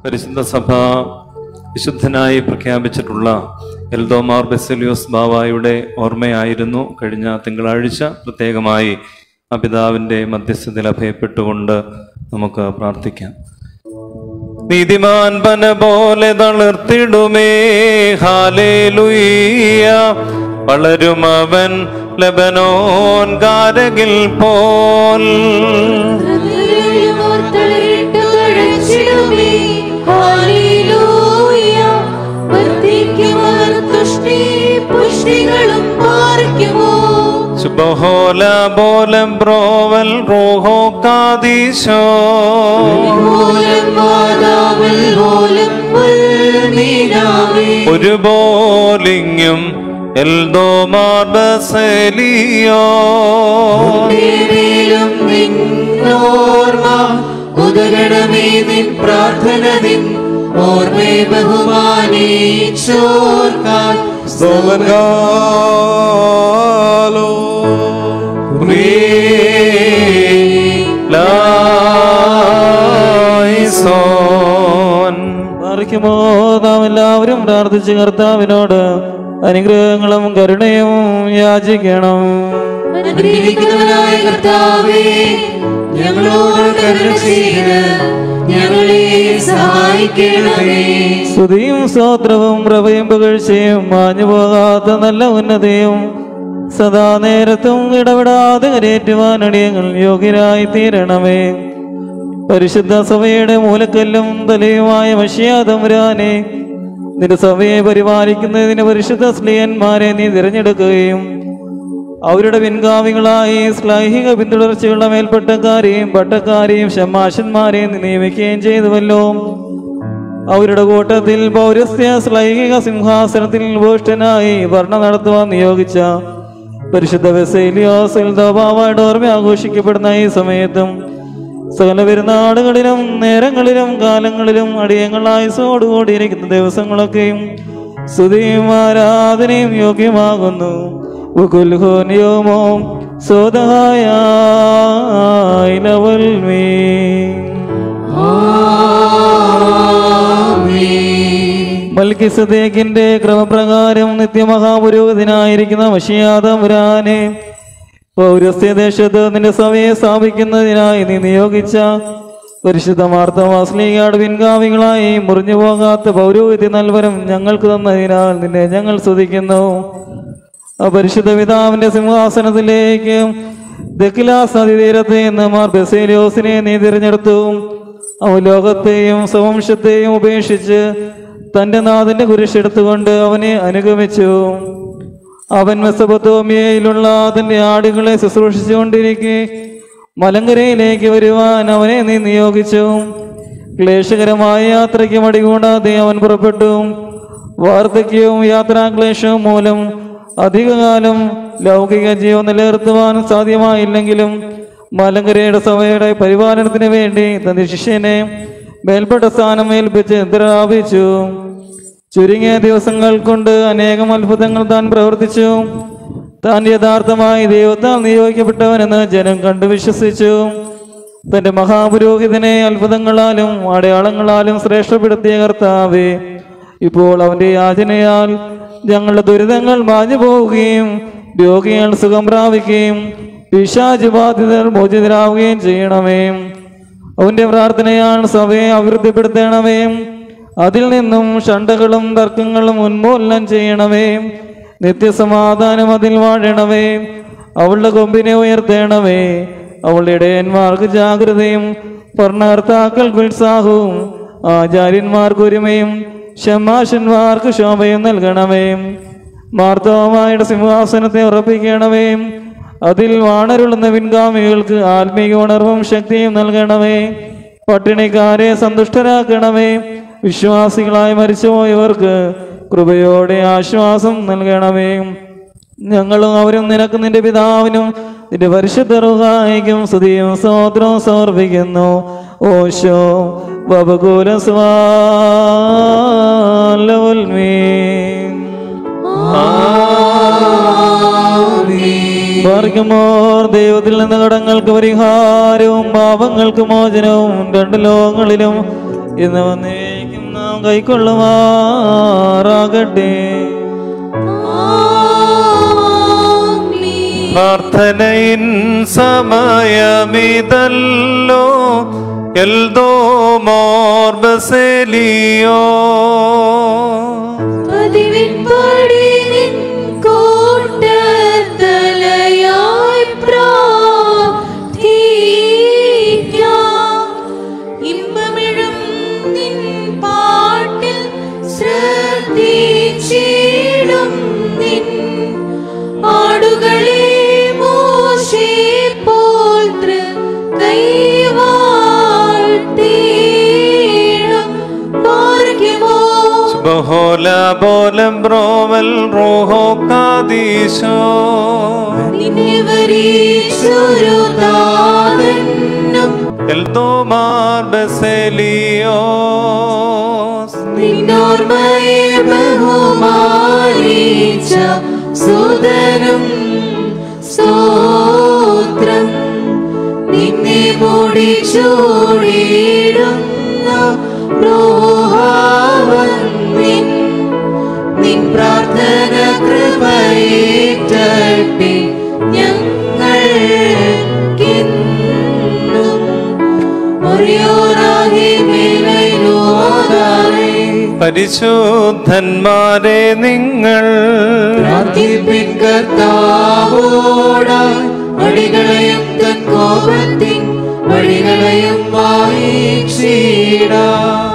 പരിശുദ്ധ സഭ വിശുദ്ധനായി പ്രഖ്യാപിച്ചിട്ടുള്ള എൽദോമാർ ബെസലിയോസ് ബാവായുടെ ഓർമ്മയായിരുന്നു കഴിഞ്ഞ തിങ്കളാഴ്ച പ്രത്യേകമായി ആ പിതാവിൻ്റെ മധ്യസ്ഥതയിൽ അഭയപ്പെട്ടുകൊണ്ട് നമുക്ക് പ്രാർത്ഥിക്കാം നീതിമാൻ പന പോലെ തളിർത്തിടുമേ ഹാലേലുയ്യ വളരും അവൻ ലബനോൻ കാരകിൽ പോൽ ശുഭഹോല പോലം ബ്രോവൽ റോഹോ കാദീശോ ഒരു ബോലിങ്ങും എൽദോമാർ ബസലിയോ ഉദകണമേ നിൻ പ്രാർത്ഥന നിൻ ഓർമ്മേ ബഹുമാനീച്ചോർക്കാൻ Sovengalo Laison പാർക്കുമോ നാം എല്ലാവരും പ്രാർത്ഥിച്ച് കർത്താവിനോട് അനുഗ്രഹങ്ങളും കരുണയും യാചിക്കണം അനുഗ്രഹിക്കുന്നവനായ കർത്താവേ ഞങ്ങളോട് കരുണ ചെയ്ത് ഞങ്ങളെ സഹായിക്കണമേ സ്തുതിയും സ്തോത്രവും പ്രഭയും പുകഴ്ചയും മാഞ്ഞു പോകാത്ത നല്ല ഉന്നതയും സദാ നേരത്തും ഇടപെടാതെ കരയേറ്റുവാൻ അടിയങ്ങൾ യോഗ്യരായി തീരണമേ പരിശുദ്ധ സഭയുടെ മൂലക്കല്ലും തലയുമായ മഷിയാതമുരാനെ നിന്റെ സഭയെ പരിപാലിക്കുന്നതിന് പരിശുദ്ധ സ്ത്രീയന്മാരെ നീ തിരഞ്ഞെടുക്കുകയും അവരുടെ പിൻഗാമികളായി ശ്ലൈഹിക പിന്തുടർച്ചയുള്ള മേൽപ്പട്ടക്കാരെയും പട്ടക്കാരെയും ഷമാശന്മാരെയും നീ നിയമിക്കുകയും ചെയ്തുവല്ലോ അവരുടെ കൂട്ടത്തിൽ പൗരസ്ത്യ ശ്ലൈഹിക സിംഹാസനത്തിൽ ഭൂഷ്ടനായി ഭരണം നടത്തുവാൻ നിയോഗിച്ച പരിശുദ്ധ വെസൈലിയോസിൽ ദോബാവായിട്ട് ഓർമ്മ ആഘോഷിക്കപ്പെടുന്ന ഈ സമയത്തും സകല പെരുന്നാളുകളിലും നേരങ്ങളിലും കാലങ്ങളിലും അടിയങ്ങളായുസോടുകൂടിയിരിക്കുന്ന ദിവസങ്ങളൊക്കെയും സ്തുതിയും ആരാധനയും യോഗ്യമാകുന്നു ഉകുൽഹോനിയോമോ സ്വതഹായ ലവൽമീ മൽക്കിസദേക്കിന്റെ ക്രമപ്രകാരം നിത്യമഹാപുരോഹിതനായിരിക്കുന്ന മഷിയാതമുരാനെ പൗരസ്ത്യദേശത്ത് നിന്റെ സഭയെ സ്ഥാപിക്കുന്നതിനായി നീ നിയോഗിച്ച പരിശുദ്ധ മാർത്തമാസ്ലിയുടെ പിൻഗാമികളായി മുറിഞ്ഞു പോകാത്ത പൗരോഹിത്യ നൽവരം ഞങ്ങൾക്ക് തന്നതിനാൽ നിന്നെ ഞങ്ങൾ സ്തുതിക്കുന്നു ആ പരിശുദ്ധ പിതാവിന്റെ സിംഹാസനത്തിലേക്ക് ദക്കിലാസ് നദീതീരത്ത് നിന്ന് മാർ ബെസേലിയോസിനെ നീ തിരഞ്ഞെടുത്തു അവൻ ലോകത്തെയും സ്വവംശത്തെയും ഉപേക്ഷിച്ച് തന്റെ നാഥന്റെ കുരിശെടുത്തുകൊണ്ട് അവനെ അനുഗമിച്ചു അവൻ മെസ്സപത്തോമിയയിലുള്ള തന്റെ ആടുകളെ ശുശ്രൂഷിച്ചുകൊണ്ടിരിക്കെ മലങ്കരയിലേക്ക് വരുവാൻ അവനെ നീ നിയോഗിച്ചു ക്ലേശകരമായ യാത്രയ്ക്ക് മടികൂടാതെ അവൻ പുറപ്പെട്ടു വാർദ്ധക്യവും യാത്രാക്ലേശവും മൂലം അധികകാലം ലൗകിക ജീവൻ നിലനിർത്തുവാൻ സാധ്യമായില്ലെങ്കിലും മലങ്കരയുടെ സഭയുടെ പരിപാലനത്തിന് വേണ്ടി തന്റെ ശിഷ്യനെ മേൽപ്പെട്ട സ്ഥാനം ഏൽപ്പിച്ച് പ്രാപിച്ചു ചുരുങ്ങിയ ദിവസങ്ങൾ കൊണ്ട് അനേകം അത്ഭുതങ്ങൾ താൻ പ്രവർത്തിച്ചു താൻ യഥാർത്ഥമായി ദൈവത്താൽ നിയോഗിക്കപ്പെട്ടവനെന്ന് ജനം കണ്ടു വിശ്വസിച്ചു തന്റെ മഹാപുരോഹിതനെ അത്ഭുതങ്ങളാലും അടയാളങ്ങളാലും ശ്രേഷ്ഠപ്പെടുത്തിയ കർത്താവേ ഇപ്പോൾ അവന്റെ യാചനയാൽ ഞങ്ങളുടെ ദുരിതങ്ങൾ മാഞ്ഞു പോവുകയും രോഗികൾ സുഖം പ്രാപിക്കുകയും പിശാച് ബാധിതർ മോചിതരാവുകയും ചെയ്യണമേ അവന്റെ പ്രാർത്ഥനയാൽ സഭയെ അഭിവൃദ്ധിപ്പെടുത്തണമേ അതിൽ നിന്നും ഷണ്ടകളും തർക്കങ്ങളും ഉന്മൂലനം ചെയ്യണമേ നിത്യസമാധാനം അതിൽ വാഴണമേ അവളുടെ കൊമ്പിനെ ഉയർത്തേണമേ അവളുടെ ഇടയന്മാർക്ക് ജാഗ്രതയും ഭരണകർത്താക്കൾക്ക് ഉത്സാഹവും ആചാര്യന്മാർക്ക് ഒരുമയും ഷമാശന്മാർക്ക് ശോഭയും നൽകണമേ മാർത്തവമായുടെ സിംഹാസനത്തെ ഉറപ്പിക്കണമേ അതിൽ വാണരുളുന്ന പിൻഗാമികൾക്ക് ആത്മീയ ഉണർവും ശക്തിയും നൽകണമേ പട്ടിണിക്കാരെ സന്തുഷ്ടരാക്കണമേ വിശ്വാസികളായി മരിച്ചുപോയവർക്ക് കൃപയോടെ ആശ്വാസം നൽകണമേ ഞങ്ങളും അവരും നിനക്ക് നിന്റെ പിതാവിനും നിന്റെ പരിശുദ്ധ റുഹായിക്കും സ്തുതിയും സ്തോത്രവും സമർപ്പിക്കുന്നു ഓശോ ബബകുല സ്വാൽമോർ ദൈവത്തിൽ നിന്ന് കടങ്ങൾക്ക് പരിഹാരവും പാപങ്ങൾക്ക് മോചനവും രണ്ട് ലോകങ്ങളിലും ഇന്ന് വന്നേ നാം കൈക്കൊള്ളുമാറാകട്ടെ ആമീൻ. പ്രാർത്ഥനയിൻ സമയമിതല്ലോ എൽദോ മോർബസേലിയോ പതിവിൻപടി നിൻ കോട്ടത്തലയായി പ്രാർത്ഥിക്കാം. ഇമ്പമിഴും നിൻ പാട്ടിൽ ശ്രദ്ധിച്ചിടും നിൻ ആടുകളെ മോശെ പോൽ തൃ കൈവാഴ്ത്തിയിടും പാർക്കുമോ ബഹോല ബോലം ബ്രോവൽ റോഹോ കാദീശോ നിന്നെ വരിച്ചൊരു താതനും എൽദോ മാർബസേലിയോ നിന്നോർമ്മയെ ബഹുമാനിച്ച സുതനും സ്തോത്രം നിന്നെ മൂടി ചൂടിയിടുന്ന ബ്രോഹാവന്നിൻ നിൻ പ്രാർത്ഥന കൃപയേറ്റട്ടെ ഞങ്ങൾക്കിന്നും ഒറിയോരാകെ മേലയിലോതാറേ പരിശുദ്ധന്മാരെ നിങ്ങൾ പ്രാർത്ഥിപ്പിൻ കർത്താവോടായി വഴികളെയും തൻ കോപത്തിൻ വഴികളെയും വായിച്ചിടാം